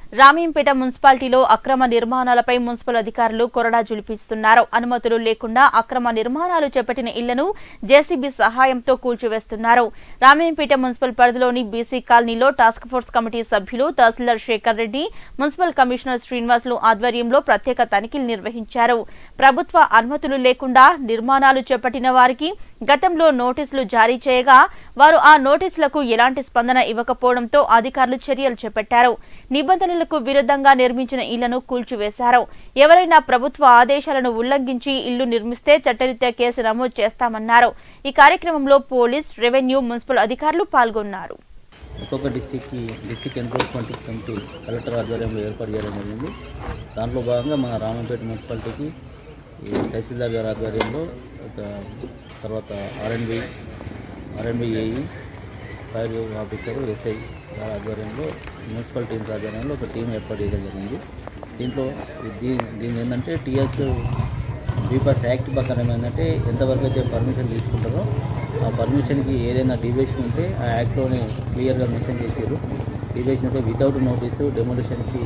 రామీంపేట మున్సిపాలిటీలో అక్రమ నిర్మాణాలపై మున్సిపల్ అధికారులు కొరడా జులిపిస్తున్నారు అనుమతులు లేకుండా అక్రమ నిర్మాణాలు చేపట్టిన ఇళ్లను జేసీబీ సహాయంతో కూల్చివేస్తున్నారు రామీంపేట మున్సిపల్ పరిధిలోని బీసీ కాలనీలో టాస్క్ ఫోర్స్ కమిటీ సభ్యులు తహసీల్దార్ శేఖర్ రెడ్డి మున్సిపల్ కమిషనర్ శ్రీనివాసులు ఆధ్వర్యంలో ప్రత్యేక తనిఖీలు నిర్వహించారు ప్రభుత్వ అనుమతులు లేకుండా నిర్మాణాలు చేపట్టిన వారికి గతంలో నోటీసులు జారీ చేయగా వారు ఆ నోటీసులకు ఎలాంటి స్పందన ఇవ్వకపోవడంతో అధికారులు చర్యలు చేపట్టారు నిబంధనలకు విరుద్ధంగా నిర్మించిన ఇళ్లను కూల్చివేశారు ఎవరైనా ప్రభుత్వ ఆదేశాలను ఉల్లంఘించి ఇల్లు నిర్మిస్తే చట్టరీత్యా కేసు నమోదు చేస్తామన్నారు ఈ కార్యక్రమంలో పోలీస్ రెవెన్యూ మున్సిపల్ అధికారులు పాల్గొన్నారు ఒక్కొక్క డిస్టిక్కి డిస్టిక్ ఎన్ఫోర్స్మెంట్ కమిటీ కలెక్టర్ ఆధ్వర్యంలో ఏర్పాటు చేయడం జరిగింది దాంట్లో భాగంగా మన రామంపేట మున్సిపాలిటీకి ఈ తహసీల్దార్ గారి ఆధ్వర్యంలో ఒక తర్వాత R N B R N B A E fire officer S I గారి ఆధ్వర్యంలో మున్సిపల్ టీమ్స్ ఆధ్వర్యంలో ఒక టీం ఏర్పాటు చేయడం జరిగింది దీంట్లో దీ దీని ఏంటంటే టీఎస్ బీపాస్ యాక్ట్ ప్రకారం ఏంటంటే ఎంతవరకు అయితే పర్మిషన్ తీసుకుంటారో ఆ పర్మిషన్కి ఏదైనా డీవియేషన్ ఉంటే ఆ యాక్ట్లోనే క్లియర్గా మెన్షన్ చేశారు డీవియేషన్ ఉంటే వితౌట్ నోటీసు డెమోలిషన్కి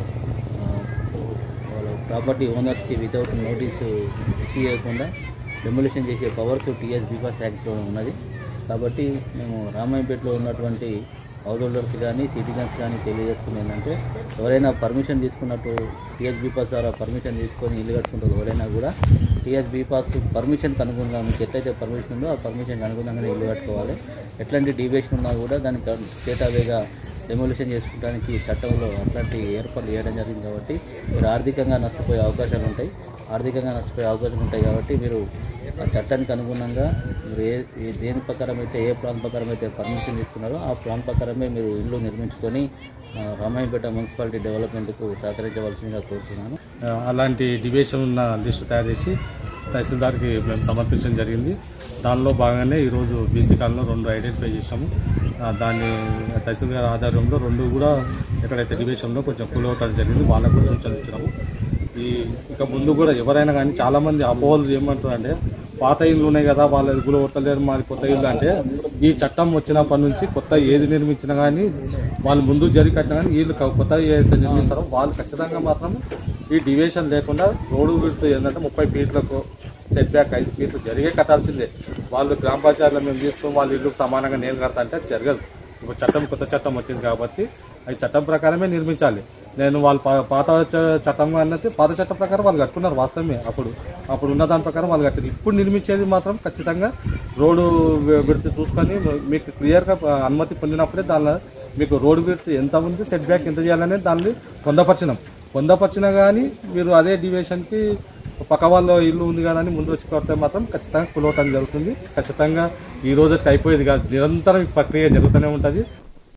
వాళ్ళ ప్రాపర్టీ ఓనర్స్కి వితౌట్ నోటీసు ఇష్యూ చేయకుండా డెమోలిషన్ చేసే పవర్స్ టీఎస్ బీపాస్ యాక్ట్లో ఉన్నది కాబట్టి మేము రామాయపేటలో ఉన్నటువంటి హౌస్ హోల్డర్స్ కానీ సిటిజన్స్ కానీ తెలియజేస్తుంది ఏంటంటే ఎవరైనా పర్మిషన్ తీసుకున్నట్టు టీఎస్ బీపాస్ ద్వారా పర్మిషన్ తీసుకొని ఇల్లు కట్టుకుంటారు ఎవరైనా కూడా టీఎస్ బీపాస్ పర్మిషన్కి అనుగుణంగా మీకు ఎట్లయితే పర్మిషన్ ఉందో ఆ పర్మిషన్కి అనుగుణంగానే ఇల్లు కట్టుకోవాలి ఎట్లాంటి డీవియేషన్ ఉన్నా కూడా దానికి స్టేట్ అవేగా డెమోలిషన్ చేసుకోవడానికి చట్టంలో అట్లాంటి ఏర్పాట్లు చేయడం జరిగింది కాబట్టి మీరు ఆర్థికంగా నష్టపోయే అవకాశాలు ఉంటాయి ఆర్థికంగా నష్టపోయే అవకాశాలు ఉంటాయి కాబట్టి మీరు ఆ చట్టానికి అనుగుణంగా మీరు ఏ ఏ దేని ప్రకారం అయితే ఏ ప్లాన్ ప్రకారం అయితే పర్మిషన్ తీసుకున్నారో ఆ ప్లాన్ ప్రకారమే మీరు ఇల్లు నిర్మించుకొని ఆ, రామాయపేట మున్సిపాలిటీ డెవలప్మెంట్కు సహకరించవలసిందిగా కోరుతున్నాను ఆ, అలాంటి డివియేషన్ ఉన్న లిస్టు తయారు చేసి తహసీల్దార్కి మేము సమర్పించడం జరిగింది దానిలో భాగంగానే ఈరోజు బీసీ కాలంలో రెండు ఐడెంటిఫై చేసాము ఆ, దాన్ని తహసీల్దార్ ఆధారంలో రెండు కూడా ఎక్కడైతే డివియేషన్లో కొంచెం కూలవటం జరిగింది వాళ్ళకు కూడా సూచనలు ఇచ్చినాము ఈ ఇక ముందు కూడా ఎవరైనా కానీ చాలామంది అపోహలు ఏమంటారు అంటే పాత ఇల్లు ఉన్నాయి కదా వాళ్ళ గుల కొట్టలేరు మాది కొత్త ఇల్లు అంటే ఈ చట్టం వచ్చినప్పటి నుంచి కొత్త ఏది నిర్మించినా కానీ వాళ్ళు ముందు జరిగి కట్టినా కానీ వీళ్ళు క- కొత్త ఏదైతే నిర్మిస్తారో వాళ్ళు ఖచ్చితంగా మాత్రం ఈ డివియేషన్ లేకుండా రోడ్డు విడుతూ ఏంటంటే ముప్పై ఫీట్లకు సెట్ బ్యాక్ ఐదు ఫీట్లు జరిగే కట్టాల్సిందే వాళ్ళు గ్రామ పంచాయతీలో మేము తీస్తాం వాళ్ళ ఇల్లుకు సమానంగా నేను కడతా అంటే అది జరగదు ఇప్పుడు చట్టం కొత్త చట్టం వచ్చింది కాబట్టి అది చట్టం ప్రకారమే నిర్మించాలి నేను వాళ్ళు పా- పాత చ- చట్టం అన్నది పాత చట్టం ప్రకారం వాళ్ళు కట్టుకున్నారు వాస్తవమే అప్పుడు అప్పుడు ఉన్న దాని ప్రకారం వాళ్ళు కట్టారు ఇప్పుడు నిర్మించేది మాత్రం ఖచ్చితంగా రోడ్డు వి- విడత చూసుకొని మీకు క్లియర్గా అనుమతి పొందినప్పుడే దానిలో మీకు రోడ్డు విడత ఎంత ఉంది సెట్ బ్యాక్ ఎంత చేయాలనేది దాన్ని పొందపరిచినాం పొందపరిచినా కానీ మీరు అదే డివియేషన్కి పక్క వాళ్ళ ఇల్లు ఉంది కదా అని ముందు వచ్చి కొడితే మాత్రం ఖచ్చితంగా కులవటం జరుగుతుంది ఖచ్చితంగా ఈ రోజుకి అయిపోయేది కాదు నిరంతరం ఈ ప్రక్రియ జరుగుతూనే ఉంటుంది